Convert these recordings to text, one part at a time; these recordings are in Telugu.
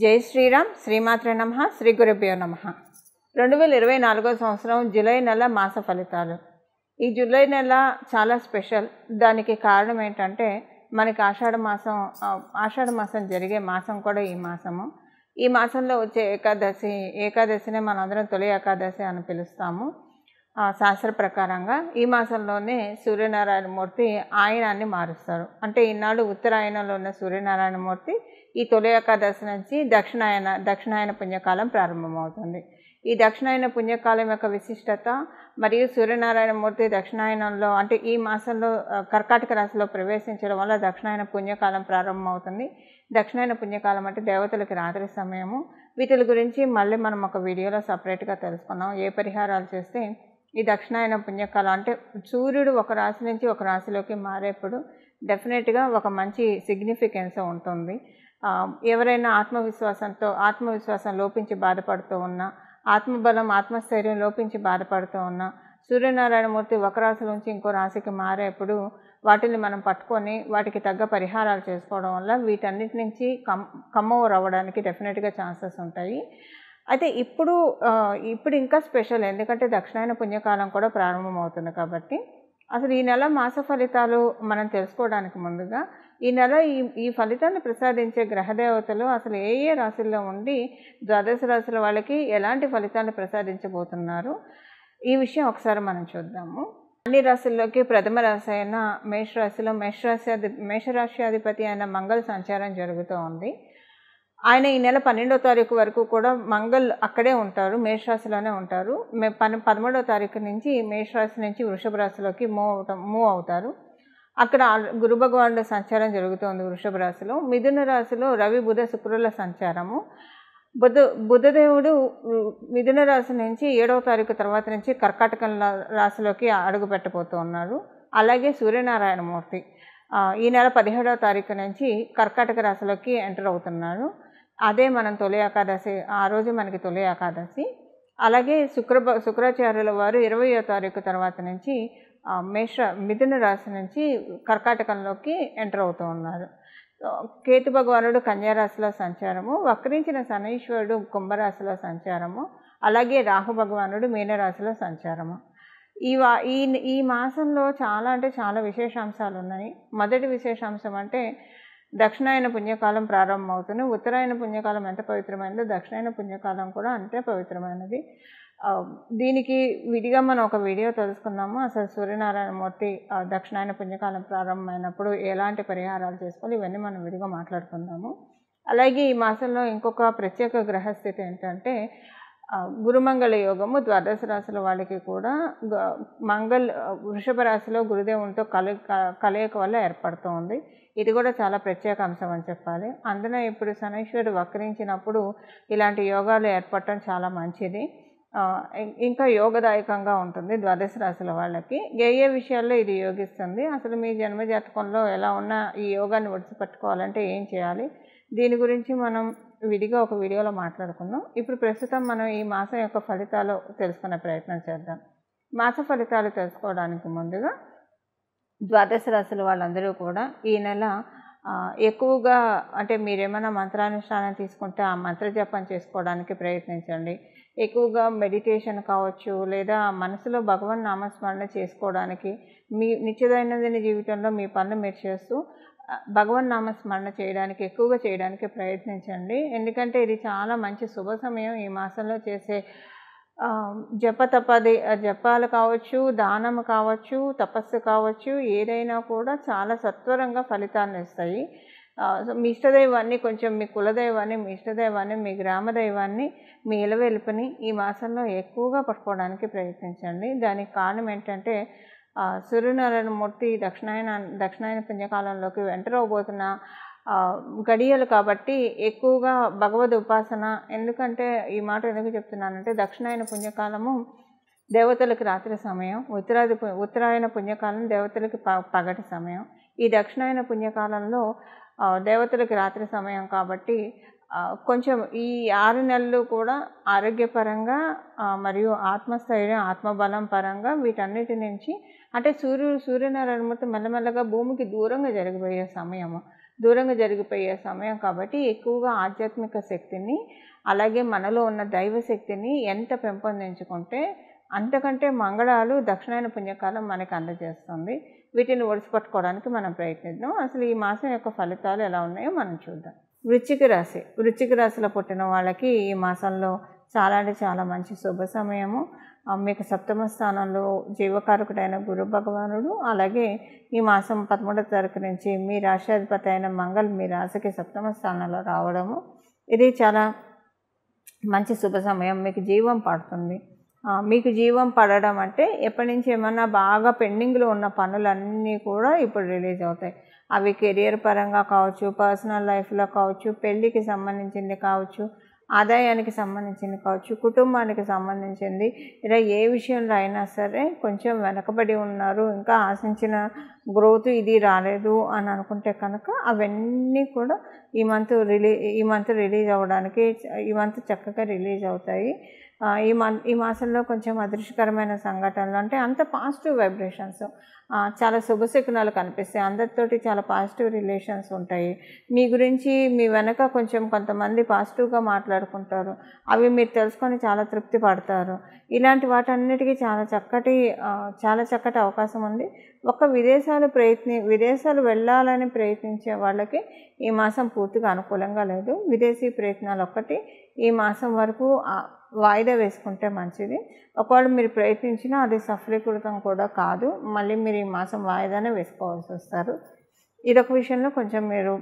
జై శ్రీరామ్ శ్రీమాత్రే నమ శ్రీ గురుభ్యో నమ రెండు వేల ఇరవై నాలుగో సంవత్సరం జూలై నెల మాస ఫలితాలు ఈ జూలై నెల చాలా స్పెషల్ దానికి కారణం ఏంటంటే మనకి ఆషాఢ మాసం ఆ, ఆషాఢ మాసం జరిగే మాసం కూడా ఈ మాసము ఈ మాసంలో వచ్చే ఏకాదశి ఏకాదశినే మనందరం తొలి ఏకాదశి అని పిలుస్తాము ఆ, శాస్త్ర ప్రకారంగా ఈ మాసంలోనే సూర్యనారాయణ మూర్తి ఆయనాన్ని మారుస్తారు అంటే ఈనాడు ఉత్తరాయణంలో ఉన్న సూర్యనారాయణ మూర్తి ఈ తొలి ఏకాదశి నుంచి దక్షిణాయన దక్షిణాయన పుణ్యకాలం ప్రారంభమవుతుంది ఈ దక్షిణాయన పుణ్యకాలం యొక్క విశిష్టత మరియు సూర్యనారాయణ మూర్తి దక్షిణాయనంలో అంటే ఈ మాసంలో ఆ, కర్కాటక రాశిలో ప్రవేశించడం వల్ల దక్షిణాయన పుణ్యకాలం ప్రారంభమవుతుంది దక్షిణాయన పుణ్యకాలం అంటే దేవతలకి రాత్రి సమయము వీటి గురించి మళ్ళీ మనం ఒక వీడియోలో సపరేట్గా తెలుసుకున్నాం ఏ పరిహారాలు చేస్తే ఈ దక్షిణాయన పుణ్యకాలం అంటే సూర్యుడు ఒక రాశి నుంచి ఒక రాశిలోకి మారేప్పుడు డెఫినెట్గా ఒక మంచి సిగ్నిఫికెన్స్ ఉంటుంది ఆ, ఎవరైనా ఆత్మవిశ్వాసంతో ఆత్మవిశ్వాసం లోపించి బాధపడుతూ ఉన్నా ఆత్మబలం ఆత్మస్థైర్యం లోపించి బాధపడుతూ ఉన్నా సూర్యనారాయణమూర్తి ఒక రాశి నుంచి ఇంకో రాశికి మారేప్పుడు వాటిని మనం పట్టుకొని వాటికి తగ్గ పరిహారాలు చేసుకోవడం వల్ల వీటన్నిటి నుంచి కమ్ కమ్ ఓవర్ అవ్వడానికి డెఫినెట్గా ఛాన్సెస్ ఉంటాయి అయితే ఇప్పుడు ఆ, ఇప్పుడు ఇంకా స్పెషల్ ఎందుకంటే దక్షిణాయన పుణ్యకాలం కూడా ప్రారంభమవుతుంది కాబట్టి అసలు ఈ నెల మాస ఫలితాలు మనం తెలుసుకోవడానికి ముందుగా ఈ నెల ఈ ఈ ఫలితాన్ని ప్రసాదించే గ్రహదేవతలు అసలు ఏ ఏ రాశుల్లో ఉండి ద్వాదశ రాశుల వాళ్ళకి ఎలాంటి ఫలితాన్ని ప్రసాదించబోతున్నారు ఈ విషయం ఒకసారి మనం చూద్దాము అన్ని రాశుల్లోకి ప్రథమ రాశి అయిన మేషరాశిలో మేషరాశి అధి మేషరాశి అధిపతి అయిన మంగళ సంచారం జరుగుతూ ఉంది ఆయన ఈ నెల పన్నెండో తారీఖు వరకు కూడా మంగళ్ అక్కడే ఉంటారు మేషరాశిలోనే ఉంటారు మే పన్ పదమూడో తారీఖు నుంచి మేషరాశి నుంచి వృషభ రాశిలోకి మూవ్ అవటం మూవ్ అవుతారు అక్కడ ఆల్- గురు భగవానుడు సంచారం జరుగుతోంది వృషభ రాశిలో మిథున రాశిలో రవి బుధ శుక్రుల సంచారము బుధ బుధదేవుడు ఉ, మిథున రాశి నుంచి ఏడవ తారీఖు తర్వాత నుంచి కర్కాటకం లా- రాశిలోకి అడుగు పెట్టబోతూ ఉన్నారు అలాగే సూర్యనారాయణమూర్తి ఆ, ఈ నెల పదిహేడవ తారీఖు నుంచి కర్కాటక రాశిలోకి ఎంటర్ అవుతున్నారు అదే మనం తొలి ఏకాదశి ఆ రోజు మనకి తొలి ఏకాదశి అలాగే శుక్ర శుక్రాచార్యుల వారు ఇరవయో తారీఖు తర్వాత నుంచి ఆ, మేష మిథున రాశి నుంచి కర్కాటకంలోకి ఎంటర్ అవుతూ ఉన్నారు కేతు భగవానుడు కన్యారాశిలో సంచారము వక్రించిన శనీశ్వరుడు కుంభరాశిలో సంచారము అలాగే రాహు భగవానుడు మీనరాశిలో సంచారము ఈ వా ఈ ఈ మాసంలో చాలా అంటే చాలా విశేషాంశాలు ఉన్నాయి మొదటి విశేషాంశం అంటే దక్షిణాయన పుణ్యకాలం ప్రారంభమవుతుంది ఉత్తరాయణ పుణ్యకాలం ఎంత పవిత్రమైనదో దక్షిణాయన పుణ్యకాలం కూడా అంతే పవిత్రమైనది ఆ, దీనికి విడిగా మనం ఒక వీడియో తెలుసుకుందాము అసలు సూర్యనారాయణమూర్తి ఆ, దక్షిణాయన పుణ్యకాలం ప్రారంభమైనప్పుడు ఎలాంటి పరిహారాలు చేసుకోవాలి ఇవన్నీ మనం విడిగా మాట్లాడుకుందాము అలాగే ఈ మాసంలో ఇంకొక ప్రత్యేక గ్రహస్థితి ఏంటంటే ఆ, గురుమంగళ యోగము ద్వాదశ రాశుల వాళ్ళకి కూడా గ- మంగళ్ ఆ, వృషభ రాశిలో గురుదేవునితో కల క- కలయిక వల్ల ఏర్పడుతూ ఉంది ఇది కూడా చాలా ప్రత్యేక అంశం అని చెప్పాలి అందున ఇప్పుడు శనీశ్వరుడు వక్రించినప్పుడు ఇలాంటి యోగాలు ఏర్పడటం చాలా మంచిది ఆ, ఇం- ఇంకా యోగదాయకంగా ఉంటుంది ద్వాదశ రాశుల వాళ్ళకి ఏ ఏ విషయాల్లో ఇది యోగిస్తుంది అసలు మీ జన్మజాతకంలో ఎలా ఉన్నా ఈ యోగాన్ని ఒడిచిపెట్టుకోవాలంటే ఏం చేయాలి దీని గురించి మనం విడిగా ఒక వీడియోలో మాట్లాడుకుందాం ఇప్పుడు ప్రస్తుతం మనం ఈ మాసం యొక్క ఫలితాలు తెలుసుకునే ప్రయత్నం చేద్దాం మాస ఫలితాలు తెలుసుకోవడానికి ముందుగా ద్వాదశ రాశుల వాళ్ళందరూ కూడా ఈ నెల ఆ, ఎక్కువగా అంటే మీరేమైనా మంత్రానుష్ఠానం తీసుకుంటే ఆ మంత్ర జపం చేసుకోవడానికి ప్రయత్నించండి ఎక్కువగా మెడిటేషన్ కావచ్చు లేదా మనసులో భగవన్ నామస్మరణ చేసుకోవడానికి మీ నిత్యదైనందిన జీవితంలో మీ పనులు మీరు చేస్తూ ఆ, భగవన్ నామస్మరణ చేయడానికి ఎక్కువగా చేయడానికి ప్రయత్నించండి ఎందుకంటే ఇది చాలా మంచి శుభ సమయం ఈ మాసంలో చేసే ఆ, జప తపది ఆ, జపాలు కావచ్చు దానం కావచ్చు తపస్సు కావచ్చు ఏదైనా కూడా చాలా సత్వరంగా ఫలితాన్ని ఇస్తాయి ఆ, సో మీ ఇష్టదైవాన్ని కొంచెం మీ కులదైవాన్ని మీ ఇష్టదైవాన్ని మీ గ్రామ దైవాన్ని మీ ఇలవెలుపుని ఈ మాసంలో ఎక్కువగా పట్టుకోవడానికి ప్రయత్నించండి దానికి కారణం ఏంటంటే ఆ, సూర్యనారాయణమూర్తి దక్షిణాయన దక్షిణాయన పుణ్యకాలంలోకి ఎంటర్ అవబోతున్న ఆ, గడియలు కాబట్టి ఎక్కువగా భగవద్ ఉపాసన ఎందుకంటే ఈ మాట ఎందుకు చెప్తున్నానంటే దక్షిణాయన పుణ్యకాలము దేవతలకు రాత్రి సమయం ఉత్తరాది పు- ఉత్తరాయణ పుణ్యకాలం దేవతలకి ప పగటి సమయం ఈ దక్షిణాయన పుణ్యకాలంలో ఆ, దేవతలకి రాత్రి సమయం కాబట్టి ఆ, కొంచెం ఈ ఆరు నెలలు కూడా ఆరోగ్యపరంగా ఆ, మరియు ఆత్మస్థైర్యం ఆత్మబలం పరంగా వీటన్నిటి నుంచి అంటే సూర్యుడు సూర్యనారాయణమూర్తి మెల్లమెల్లగా భూమికి దూరంగా జరిగిపోయే సమయము దూరంగా జరిగిపోయే సమయం కాబట్టి ఎక్కువగా ఆధ్యాత్మిక శక్తిని అలాగే మనలో ఉన్న దైవ శక్తిని ఎంత పెంపొందించుకుంటే అంతకంటే మంగళాలు దక్షిణాయన పుణ్యకాలం మనకి అందజేస్తుంది వీటిని ఒడిసిపట్టుకోవడానికి మనం ప్రయత్నిద్దాం అసలు ఈ మాసం యొక్క ఫలితాలు ఎలా ఉన్నాయో మనం చూద్దాం వృశ్చిక రాశి వృశ్చిక రాశిలో పుట్టిన వాళ్ళకి ఈ మాసంలో చాలా అంటే చాలా మంచి శుభ సమయము ఆ, మీకు సప్తమ స్థానంలో జీవకారకుడైన గురు భగవానుడు అలాగే ఈ మాసం పదమూడవ తారీఖు నుంచి మీ రాష్ట్రాధిపతి అయిన మంగళ్ మీ రాశికి సప్తమ స్థానంలో రావడము ఇది చాలా మంచి శుభ సమయం మీకు జీవం పడుతుంది ఆ, మీకు జీవం పడడం అంటే ఎప్పటి నుంచి ఏమన్నా బాగా పెండింగ్లో ఉన్న పనులన్నీ కూడా ఇప్పుడు రిలీజ్ అవుతాయి అవి కెరియర్ పరంగా కావచ్చు పర్సనల్ లైఫ్లో కావచ్చు పెళ్ళికి సంబంధించింది కావచ్చు ఆదాయానికి సంబంధించింది కావచ్చు కుటుంబానికి సంబంధించింది ఇలా ఏ విషయంలో అయినా సరే కొంచెం వెనకబడి ఉన్నారు ఇంకా ఆశించిన గ్రోత్ ఇది రాలేదు అని అనుకుంటే కనుక అవన్నీ కూడా ఈ మంత్ రిలీ ఈ మంత్ రిలీజ్ అవ్వడానికి ఈ మంత్ చక్కగా రిలీజ్ అవుతాయి ఆ, ఈ మంత్ ఈ మాసంలో కొంచెం అదృష్టకరమైన సంఘటనలు అంటే అంత పాజిటివ్ వైబ్రేషన్స్ చాలా శుభశకునాలు కనిపిస్తాయి అందరితోటి చాలా పాజిటివ్ రిలేషన్స్ ఉంటాయి మీ గురించి మీ వెనక కొంచెం కొంతమంది పాజిటివ్గా మాట్లాడుకుంటారు అవి మీరు తెలుసుకొని చాలా తృప్తి పడతారు ఇలాంటి వాటన్నిటికీ చాలా చక్కటి ఆ, చాలా చక్కటి అవకాశం ఉంది ఒక్క విదేశాలు ప్రయత్ని విదేశాలు వెళ్ళాలని ప్రయత్నించే వాళ్ళకి ఈ మాసం పూర్తిగా అనుకూలంగా లేదు విదేశీ ప్రయత్నాలు ఒక్కటి ఈ మాసం వరకు ఆ, వాయిదా వేసుకుంటే మంచిది ఒకవేళ మీరు ప్రయత్నించినా అది సఫలీకృతం కూడా కాదు మళ్ళీ మీరు ఈ మాసం వాయిదానే వేసుకోవాల్సి వస్తారు ఇదొక విషయంలో కొంచెం మీరు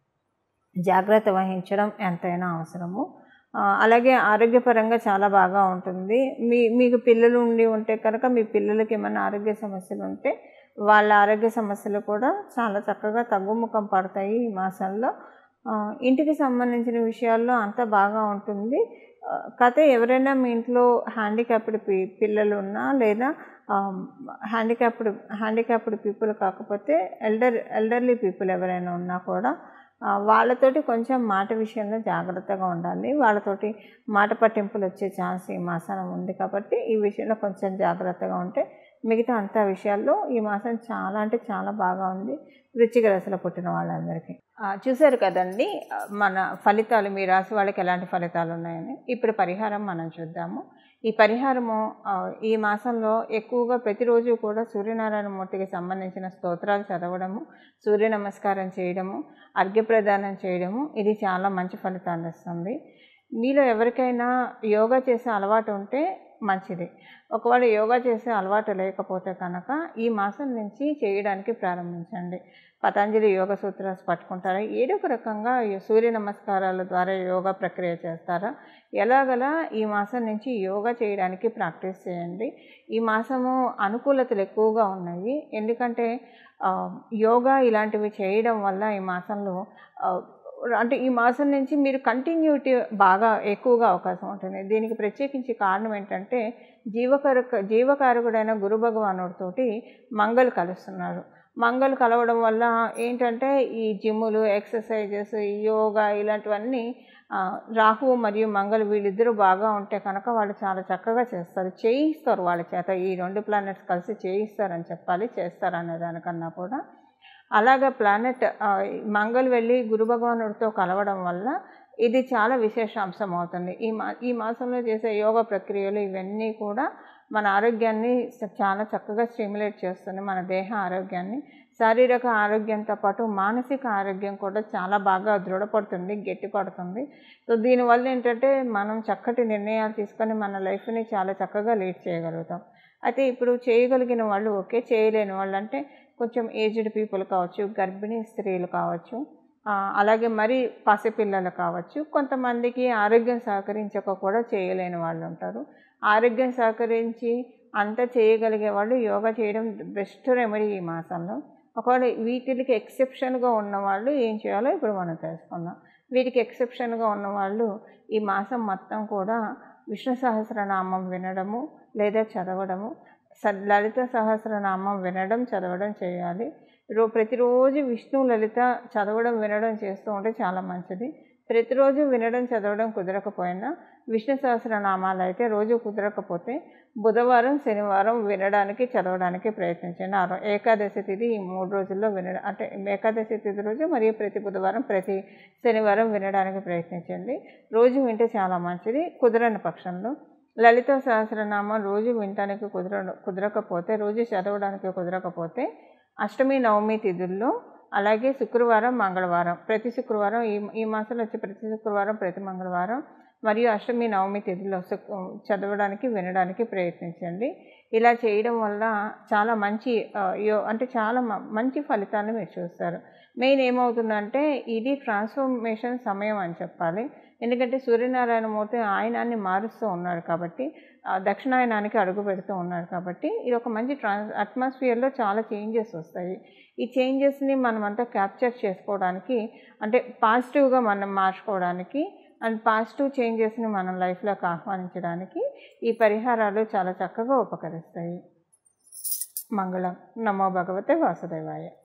జాగ్రత్త వహించడం ఎంతైనా అవసరము ఆ, అలాగే ఆరోగ్యపరంగా చాలా బాగా ఉంటుంది మీ మీకు పిల్లలు ఉండి ఉంటే కనుక మీ పిల్లలకి ఏమైనా ఆరోగ్య సమస్యలు ఉంటే వాళ్ళ ఆరోగ్య సమస్యలు కూడా చాలా చక్కగా తగ్గుముఖం పడతాయి ఈ మాసంలో ఆ, ఇంటికి సంబంధించిన విషయాల్లో అంతా బాగా ఉంటుంది ఆ, కాకపోతే ఎవరైనా మీ ఇంట్లో హ్యాండిక్యాప్డ్ పి పిల్లలు ఉన్నా లేదా హ్యాండిక్యాప్డ్ హ్యాండిక్యాప్డ్ పీపుల్ కాకపోతే ఎల్డర్ ఎల్డర్లీ పీపుల్ ఎవరైనా ఉన్నా కూడా ఆ, వాళ్ళతోటి కొంచెం మాట విషయంలో జాగ్రత్తగా ఉండాలి వాళ్ళతోటి మాట పట్టింపులు వచ్చే ఛాన్స్ ఈ మాసం ఉంది కాబట్టి ఈ విషయంలో కొంచెం జాగ్రత్తగా ఉంటే మిగతా అంతా విషయాల్లో ఈ మాసం చాలా అంటే చాలా బాగా ఉంది వృచ్చిక రాశిలో పుట్టిన వాళ్ళందరికీ ఆ, చూశారు కదండి ఆ, మన ఫలితాలు మీ రాశి వాళ్ళకి ఎలాంటి ఫలితాలు ఉన్నాయని ఇప్పుడు పరిహారం మనం చూద్దాము ఈ పరిహారము ఆ, ఈ మాసంలో ఎక్కువగా ప్రతిరోజు కూడా సూర్యనారాయణ మూర్తికి సంబంధించిన స్తోత్రాలు చదవడము సూర్య నమస్కారం చేయడము అర్ఘ్యప్రదానం చేయడము ఇది చాలా మంచి ఫలితాన్ని ఇస్తుంది మీలో ఎవరికైనా యోగా చేసే అలవాటు ఉంటే మంచిది ఒకవేళ యోగా చేసే అలవాటు లేకపోతే కనుక ఈ మాసం నుంచి చేయడానికి ప్రారంభించండి పతంజలి యోగ సూత్రాస్ పట్టుకుంటారా ఏదో ఒక రకంగా ఈ సూర్య నమస్కారాల ద్వారా యోగా ప్రక్రియ చేస్తారా ఎలాగలా ఈ మాసం నుంచి యోగా చేయడానికి ప్రాక్టీస్ చేయండి ఈ మాసము అనుకూలతలు ఎక్కువగా ఉన్నాయి ఎందుకంటే ఆ, యోగా ఇలాంటివి చేయడం వల్ల ఈ మాసంలో ఆ, అంటే ఈ మాసం నుంచి మీరు కంటిన్యూటీ బాగా ఎక్కువగా అవకాశం ఉంటుంది దీనికి ప్రత్యేకించి కారణం ఏంటంటే జీవకారక జీవకారకుడైన గురు భగవానుడితోటి మంగళ కలుస్తున్నారు మంగళ కలవడం వల్ల ఏంటంటే ఈ జిమ్ములు ఎక్సర్సైజెస్ యోగా ఇలాంటివన్నీ ఆ, రాహు మరియు మంగళ వీళ్ళిద్దరూ బాగా ఉంటే కనుక వాళ్ళు చాలా చక్కగా చేస్తారు చేయిస్తారు వాళ్ళ చేత ఈ రెండు ప్లానెట్స్ కలిసి చేయిస్తారని చెప్పాలి చేస్తారు అనే దానికన్నా కూడా అలాగా ప్లానెట్ మంగళ వెళ్ళి గురు భగవానుడితో కలవడం వల్ల ఇది చాలా విశేషాంశం అవుతుంది ఈ మా ఈ మాసంలో చేసే యోగా ప్రక్రియలు ఇవన్నీ కూడా మన ఆరోగ్యాన్ని స- చాలా చక్కగా స్టిమ్యులేట్ చేస్తుంది మన దేహ ఆరోగ్యాన్ని శారీరక ఆరోగ్యంతో పాటు మానసిక ఆరోగ్యం కూడా చాలా బాగా దృఢపడుతుంది గట్టిపడుతుంది సో దీనివల్ల ఏంటంటే మనం చక్కటి నిర్ణయాలు తీసుకొని మన లైఫ్ని చాలా చక్కగా లీడ్ చేయగలుగుతాం అయితే ఇప్పుడు చేయగలిగిన వాళ్ళు ఓకే చేయలేని వాళ్ళు అంటే కొంచెం ఏజ్డ్ పీపుల్ కావచ్చు గర్భిణీ స్త్రీలు కావచ్చు ఆ, అలాగే మరి పసిపిల్లలు కావచ్చు కొంతమందికి ఆరోగ్యం సహకరించక కూడా చేయలేని వాళ్ళు ఉంటారు ఆరోగ్యం సహకరించి అంత చేయగలిగే వాళ్ళు యోగా చేయడం బెస్ట్ రెమెడీ ఈ మాసంలో ఒకవేళ వీటికి ఎక్సెప్షన్గా ఉన్న వాళ్ళు ఏం చేయాలో ఇప్పుడు మనం తెలుసుకుందాం వీటికి ఎక్సెప్షన్గా ఉన్న వాళ్ళు ఈ మాసం మొత్తం కూడా విష్ణు సహస్రనామం వినడము లేదా చదవడము స లలిత సహస్రనామం వినడం చదవడం చేయాలి రో ప్రతిరోజు విష్ణు లలిత చదవడం వినడం చేస్తూ ఉంటే చాలా మంచిది ప్రతిరోజు వినడం చదవడం కుదరకపోయినా విష్ణు సహస్రనామాలు అయితే రోజు కుదరకపోతే బుధవారం శనివారం వినడానికి చదవడానికి ప్రయత్నించండి ఆ రో- ఏకాదశి తిథి ఈ మూడు రోజుల్లో వినడం అంటే ఏకాదశి తిథి రోజు మరియు ప్రతి బుధవారం ప్రతి శనివారం వినడానికి ప్రయత్నించండి రోజు వింటే చాలా మంచిది కుదరని పక్షంలో లలిత సహస్రనామం రోజు వినటానికి కుదర కుదరకపోతే రోజు చదవడానికి కుదరకపోతే అష్టమి నవమి తిథుల్లో అలాగే శుక్రవారం మంగళవారం ప్రతి శుక్రవారం ఈ ఈ మాసంలో వచ్చే ప్రతి శుక్రవారం ప్రతి మంగళవారం మరియు అష్టమి నవమి తిథిలో శుక్- చదవడానికి వినడానికి ప్రయత్నించండి ఇలా చేయడం వల్ల చాలా మంచి ఆ, యో అంటే చాలా మ- మంచి ఫలితాలను మీరు చూస్తారు మెయిన్ ఏమవుతుందంటే ఇది ట్రాన్స్ఫర్మేషన్ సమయం అని చెప్పాలి ఎందుకంటే సూర్యనారాయణ మూర్తి ఆయనాన్ని మారుస్తూ ఉన్నాడు కాబట్టి ఆ, దక్షిణాయనానికి అడుగు పెడుతూ ఉన్నాడు కాబట్టి ఇది ఒక మంచి ట్రాన్స్ అట్మాస్ఫియర్లో చాలా చేంజెస్ వస్తాయి ఈ చేంజెస్ని మనమంతా క్యాప్చర్ చేసుకోవడానికి అంటే పాజిటివ్గా మనం మార్చుకోవడానికి అండ్ పాజిటివ్ చేంజెస్ని మనం లైఫ్లోకి ఆహ్వానించడానికి ఈ పరిహారాలు చాలా చక్కగా ఉపకరిస్తాయి మంగళం నమో భగవతే వాసుదేవాయ